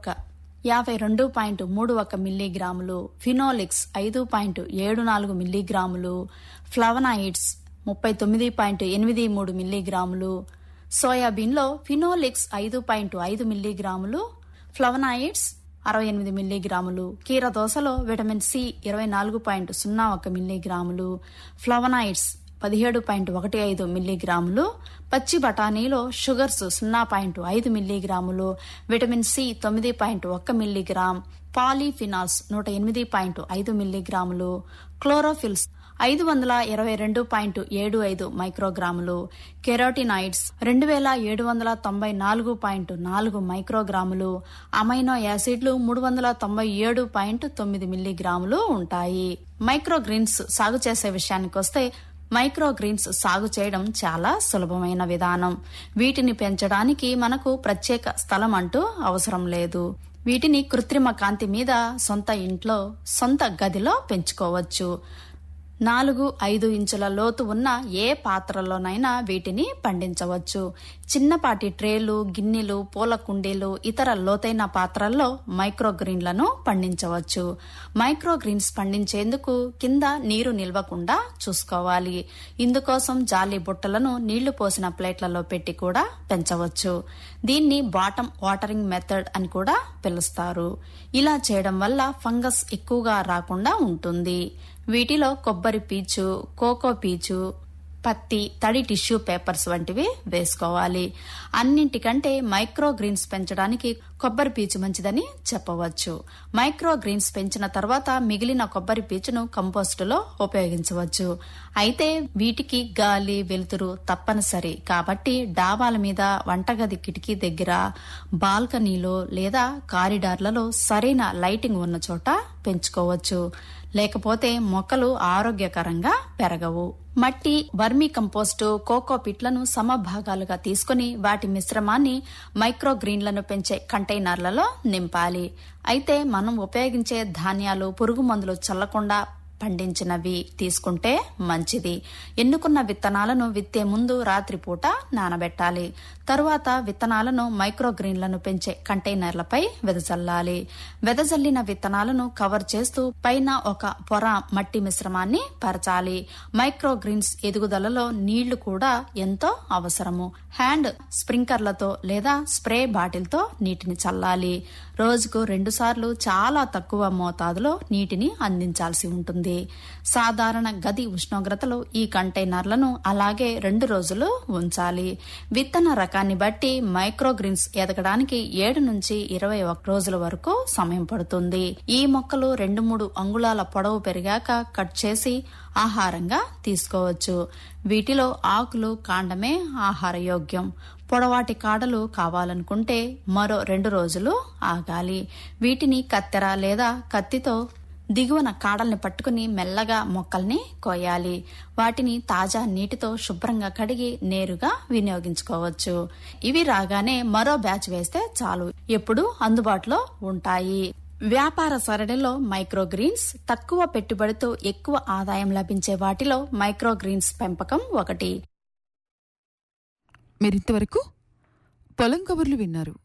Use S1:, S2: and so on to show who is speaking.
S1: ఒక్క యాభై రెండు పాయింట్ మూడు ఒక్క మిల్లీగ్రాములు ఫినోలిక్స్ ఐదు పాయింట్ ఏడు నాలుగు మిల్లీగ్రాములు ఫ్లవనాయిడ్స్ ముప్పై తొమ్మిది పాయింట్ ఎనిమిది మూడు మిల్లీగ్రాములు సోయాబీన్లో ఫినోలిక్స్ ఐదు పాయింట్ ఐదు మిల్లీగ్రాములు ఫ్లవనాయిడ్స్ అరవై ఎనిమిది మిల్లీగ్రాములు కీర దోసలో విటమిన్ సి ఇరవై నాలుగు పాయింట్ సున్నా ఒక మిల్లీగ్రాములు ఫ్లవనాయిడ్స్ పదిహేడు పాయింట్ ఒకటి ఐదు మిల్లీగ్రాములు పచ్చి బఠానీలో షుగర్స్ సున్నా పాయింట్ ఐదు మిల్లీగ్రాములు విటమిన్ సి తొమ్మిది పాయింట్ ఒక్క మిల్లీగ్రామ్ పాలీఫినాల్స్ నూట ఎనిమిది పాయింట్ ఐదు మిల్లీగ్రాములు క్లోరోఫిల్స్ ఐదు వందల ఇరవై రెండు పాయింట్ ఏడు ఐదు మైక్రోగ్రాములు కెరోటినాయిడ్స్ రెండు వేల ఏడు వందల తొంభై నాలుగు పాయింట్ నాలుగు మైక్రోగ్రాములు అమైనో యాసిడ్లు మూడు వందల తొంభై ఏడు పాయింట్ తొమ్మిది మిల్లీగ్రాములు ఉంటాయి మైక్రోగ్రీన్స్ సాగు చేసే విషయానికొస్తే మైక్రోగ్రీన్స్ సాగు చేయడం చాలా సులభమైన విధానం వీటిని పెంచడానికి మనకు ప్రత్యేక స్థలం అంటూ అవసరం లేదు వీటిని కృత్రిమ కాంతి మీద సొంత ఇంట్లో సొంత గదిలో పెంచుకోవచ్చు నాలుగు ఐదు ఇంచుల లోతు ఉన్న ఏ పాత్రలోనైనా వీటిని పండించవచ్చు చిన్నపాటి ట్రేలు గిన్నెలు పూల కుండీలు ఇతర లోతైన పాత్రల్లో మైక్రోగ్రీన్లను పండించవచ్చు మైక్రోగ్రీన్స్ పండించేందుకు కింద నీరు నిల్వకుండా చూసుకోవాలి ఇందుకోసం జాలి బుట్టలను నీళ్లు పోసిన ప్లేట్లలో పెట్టి కూడా పెంచవచ్చు దీన్ని బాటమ్ వాటరింగ్ మెథడ్ అని కూడా పిలుస్తారు ఇలా చేయడం వల్ల ఫంగస్ ఎక్కువగా రాకుండా ఉంటుంది వీటిలో కొబ్బరి పీచు కోకో పీచు పత్తి తడి టిష్యూ పేపర్స్ వంటివి వేసుకోవాలి అన్నింటికంటే మైక్రో గ్రీన్స్ పెంచడానికి కొబ్బరి పీచు మంచిదని చెప్పవచ్చు మైక్రో గ్రీన్స్ పెంచిన తర్వాత మిగిలిన కొబ్బరి పీచును కంపోస్టులో ఉపయోగించవచ్చు అయితే వీటికి గాలి వెలుతురు తప్పనిసరి కాబట్టి డాబాల మీద వంటగది కిటికీ దగ్గర బాల్కనీలో లేదా కారిడార్లలో సరైన లైటింగ్ ఉన్న చోట పెంచుకోవచ్చు లేకపోతే మొక్కలు ఆరోగ్యకరంగా పెరగవు మట్టి వర్మీ కంపోస్టు కోకో పిట్లను సమభాగాలుగా తీసుకుని వాటి మిశ్రమాన్ని మైక్రోగ్రీన్లను పెంచే కంటైనర్లలో నింపాలి అయితే మనం ఉపయోగించే ధాన్యాలు పురుగు మందులు చల్లకుండా పండించినవి తీసుకుంటే మంచిది ఎన్నుకున్న విత్తనాలను విత్తే ముందు రాత్రిపూట నానబెట్టాలి తరువాత విత్తనాలను మైక్రోగ్రీన్లను పెంచే కంటైనర్లపై వెదజల్లాలి వెదజల్లిన విత్తనాలను కవర్ చేస్తూ పైన ఒక పొర మట్టి మిశ్రమాన్ని పరచాలి మైక్రోగ్రీన్స్ ఎదుగుదలలో నీళ్లు కూడా ఎంతో అవసరము హ్యాండ్ స్ప్రింకర్లతో లేదా స్ప్రే బాటిల్తో నీటిని చల్లాలి రోజుకు రెండుసార్లు చాలా తక్కువ మోతాదులో నీటిని అందించాల్సి ఉంటుంది సాధారణ గది ఉష్ణోగ్రతలో ఈ కంటైనర్లను అలాగే రెండు రోజులు ఉంచాలి విత్తన రకాన్ని బట్టి మైక్రోగ్రీన్స్ ఎదగడానికి ఏడు నుంచి ఇరవై ఒక రోజుల వరకు సమయం పడుతుంది ఈ మొక్కలు రెండు మూడు అంగుళాల పొడవు పెరిగాక కట్ చేసి ఆహారంగా తీసుకోవచ్చు వీటిలో ఆకులు కాండమే ఆహార యోగ్యం పొడవాటి కాడలు కావాలనుకుంటే మరో రెండు రోజులు ఆగాలి వీటిని కత్తెర లేదా కత్తితో దిగువన కాడల్ని పట్టుకుని మెల్లగా మొక్కల్ని కోయాలి వాటిని తాజా నీటితో శుభ్రంగా కడిగి నేరుగా వినియోగించుకోవచ్చు ఇవి రాగానే మరో బ్యాచ్ వేస్తే చాలు ఎప్పుడు అందుబాటులో ఉంటాయి వ్యాపార సరళిలో మైక్రోగ్రీన్స్ తక్కువ పెట్టుబడితో ఎక్కువ ఆదాయం లభించే వాటిలో మైక్రోగ్రీన్స్ పెంపకం ఒకటి
S2: మీరింతవరకు పొలం కబుర్లు విన్నారు